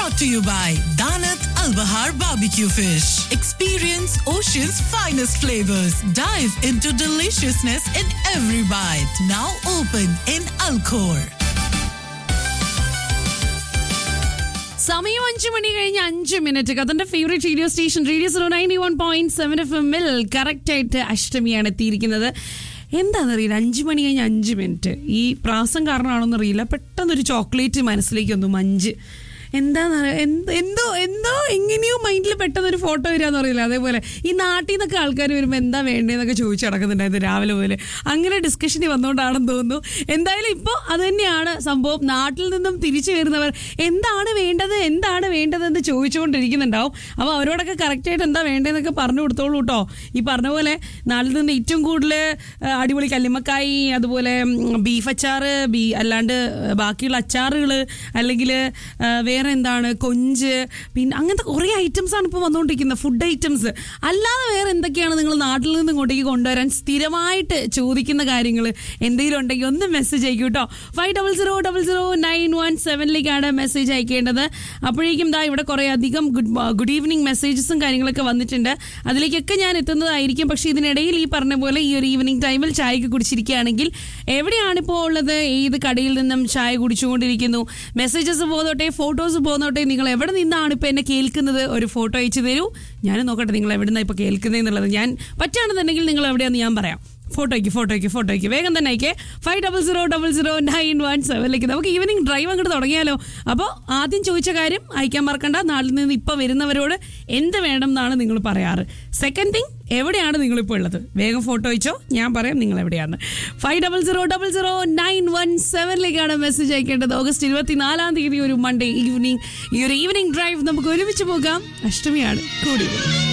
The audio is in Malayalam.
brought to you by Danat Al Bahar Barbecue Fish. Experience ocean's finest flavors. Dive into deliciousness in every bite. Now open in Alcor. സമയം അഞ്ചു മണി കഴിഞ്ഞ് അഞ്ച് മിനിറ്റ് കഥന്റെ favourite radio station radio zero ninety one point seven F എമ്മിൽ കറക്റ്റ് ആയിട്ട് അഷ്ടമിയാണ് എത്തിയിരിക്കുന്നത് എന്താണെന്നറിയില്ല അഞ്ച് മണി കഴിഞ്ഞ് അഞ്ച് മിനിറ്റ് ഈ പ്രാസം കാരണമാണോന്ന് അറിയില്ല പെട്ടെന്നൊരു ചോക്ലേറ്റ് മനസ്സിലേക്ക് വന്നു മഞ്ച് എന്താന്ന് എന്തോ എന്തോ എങ്ങനെയോ മൈൻഡിൽ പെട്ടെന്ന് ഒരു ഫോട്ടോ വരികയെന്ന് അറിയില്ല അതേപോലെ ഈ നാട്ടിൽ നിന്നൊക്കെ ആൾക്കാർ വരുമ്പോൾ എന്താ വേണ്ടതെന്നൊക്കെ ചോദിച്ചു നടക്കുന്നുണ്ടായിരുന്നു രാവിലെ പോലെ അങ്ങനെ ഡിസ്കഷന് വന്നുകൊണ്ടാണെന്ന് തോന്നുന്നു എന്തായാലും ഇപ്പോൾ അത് തന്നെയാണ് സംഭവം നാട്ടിൽ നിന്നും തിരിച്ചു വരുന്നവർ എന്താണ് വേണ്ടത് എന്താണ് വേണ്ടതെന്ന് ചോദിച്ചുകൊണ്ടിരിക്കുന്നുണ്ടാവും അപ്പോൾ അവരോടൊക്കെ കറക്റ്റായിട്ട് എന്താ വേണ്ടതെന്നൊക്കെ പറഞ്ഞു കൊടുത്തോളൂ കേട്ടോ ഈ പറഞ്ഞ പോലെ നാട്ടിൽ നിന്ന് ഏറ്റവും കൂടുതൽ ആ, അടിപൊളി കല്ലിമ്മക്കായി അതുപോലെ ബീഫ് അച്ചാറ് ബീ അല്ലാണ്ട് ബാക്കിയുള്ള അച്ചാറുകൾ അല്ലെങ്കിൽ വേറെ എന്താണ് കൊഞ്ച് പിന്നെ അങ്ങനത്തെ കുറേ ഐറ്റംസ് ആണ് ഇപ്പോൾ വന്നുകൊണ്ടിരിക്കുന്നത് ഫുഡ് ഐറ്റംസ് അല്ലാതെ വേറെ എന്തൊക്കെയാണ് നിങ്ങൾ നാട്ടിൽ നിന്ന് ഇങ്ങോട്ടേക്ക് കൊണ്ടുവരാൻ സ്ഥിരമായിട്ട് ചോദിക്കുന്ന കാര്യങ്ങൾ എന്തെങ്കിലും ഉണ്ടെങ്കിൽ ഒന്ന് മെസ്സേജ് അയക്കൂ കേട്ടോ five double zero double zero nine one സെവനിലേക്കാണ് മെസ്സേജ് അയക്കേണ്ടത് അപ്പോഴേക്കും ദാ ഇവിടെ കുറേ അധികം ഗുഡ് ഗുഡ് ഈവനിങ് മെസ്സേജസും കാര്യങ്ങളൊക്കെ വന്നിട്ടുണ്ട് അതിലേക്കൊക്കെ ഞാൻ എത്തുന്നതായിരിക്കും പക്ഷേ ഇതിനിടയിൽ ഈ പറഞ്ഞ പോലെ ഈ ഒരു ഈവനിങ് ടൈമിൽ ചായയൊക്കെ കുടിച്ചിരിക്കുകയാണെങ്കിൽ എവിടെയാണ് ഇപ്പോൾ ഉള്ളത് ഏത് കടയിൽ നിന്നും ചായ കുടിച്ചുകൊണ്ടിരിക്കുന്നു മെസ്സേജസ് പോന്നോട്ടെ ഫോട്ടോസ് പോന്നോട്ടെ നിങ്ങൾ എവിടെ നിന്നാണ് ഇപ്പോൾ എന്നെ കേൾക്കുന്നത് ഒരു ഫോട്ടോ അയച്ചു തരൂ ഞാൻ നോക്കട്ടെ നിങ്ങൾ എവിടെ നിന്നാണ് ഇപ്പോൾ കേൾക്കുന്നതെന്നുള്ളത് ഞാൻ പറ്റുകയാണെന്നുണ്ടെങ്കിൽ നിങ്ങൾ എവിടെയാണെന്ന് ഞാൻ പറയാം ഫോട്ടോയ്ക്ക് ഫോട്ടോയ്ക്ക് ഫോട്ടോയ്ക്ക് വേഗം തന്നെ അയക്കേ five double zero double zero nine one സെവനിലേക്ക് നമുക്ക് ഈവനിങ് ഡ്രൈവ് അങ്ങോട്ട് തുടങ്ങിയാലോ അപ്പോൾ ആദ്യം ചോദിച്ച കാര്യം അയക്കാൻ മറക്കണ്ട നാട്ടിൽ നിന്ന് ഇപ്പോൾ വരുന്നവരോട് എന്ത് വേണം എന്നാണ് നിങ്ങൾ പറയാറ് സെക്കൻഡ് തിങ് എവിടെയാണ് നിങ്ങളിപ്പോൾ ഉള്ളത് വേഗം ഫോട്ടോ അയച്ചോ ഞാൻ പറയാം നിങ്ങൾ എവിടെയാണ് five double zero double zero nine one സെവനിലേക്കാണ് മെസ്സേജ് അയക്കേണ്ടത് ഓഗസ്റ്റ് ഇരുപത്തിനാലാം തീയതി ഒരു മൺഡേ ഈവനിങ് ഈ ഒരു ഈവനിങ് ഡ്രൈവ് നമുക്ക് ഒരുമിച്ച് പോകാം അഷ്ടമിയാണ് കൂടി